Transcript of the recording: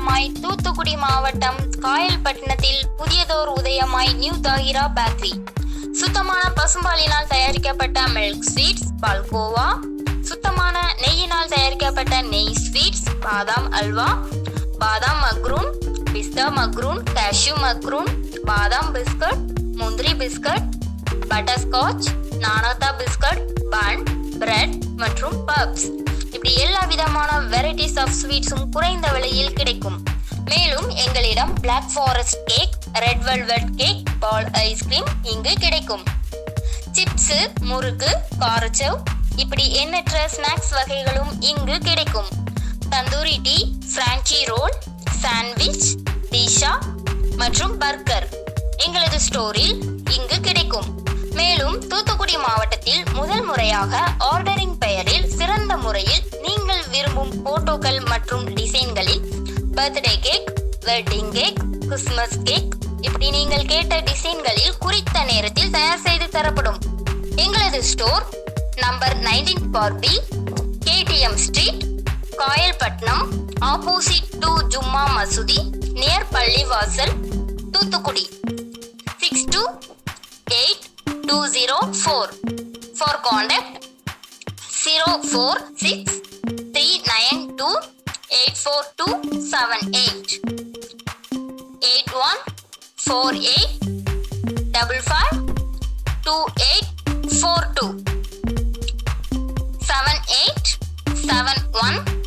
காலமாய் தூத்துக்குடி மாவட்டம் காயல்பட்டினத்தில் புதியதோர் உதயமாய் நியூ தாகிரா பேக்கரி சுத்தமான பசும்பாலினால் தயாரிக்கப்பட்ட மில்க் ஸ்வீட்ஸ் பால்கோவா சுத்தமான நெய்யினால் தயாரிக்கப்பட்ட நெய் sweets badam halwa badam macaroon pista macaroon cashew macaroon badam biscuit முந்திரி பிஸ்கட் பட்டர்ஸ்காட்ச் நானோதா பிஸ்கட் பன் பிரெட் மற்றும் பப்ஸ் இப்படி எல்லா விதமான வெரைட்டிஸ் ஆஃப் ஸ்வீட்ஸும் குறைந்த விலையில் கிடைக்கும் மேலும் எங்களிடம் Black forest cake red velvet cake பால் ஐஸ்கிரீம் இங்கு கிடைக்கும் சிப்ஸ் முறுக்கு காரச்சவ் இப்படி எண்ணற்ற ஸ்நாக்ஸ் வகைகளும் இங்கு கிடைக்கும் tandoori tea frankie roll sandwich டீஷா மற்றும் பர்கர் எங்களது ஸ்டோரில் இங்கு கிடைக்கும் மேலும் தூத்துக்குடி மாவட்டத்தில் முதல் முறையாக ஆர்டரிங் பெயரில் சிறந்த முறையில் நீங்கள் விரும்பும் போட்டோக்கள் மற்றும் டிசைன்களில் birthday cake wedding cake Christmas cake இப்படி நீங்கள் கேட்ட டிசைன்களில் குறித்த நேரத்தில் தயார் செய்து தரப்படும் எங்களது ஸ்டோர் நம்பர் நைன்டீன் பார்பி KTM street Kayalpatnam opposite to Jumma மசூதி நியர் பள்ளிவாசல் Thoothukudi six two eight two zero four for contact zero four six three nine two eight four two seven eight eight one four eight double five two eight four two seven eight seven one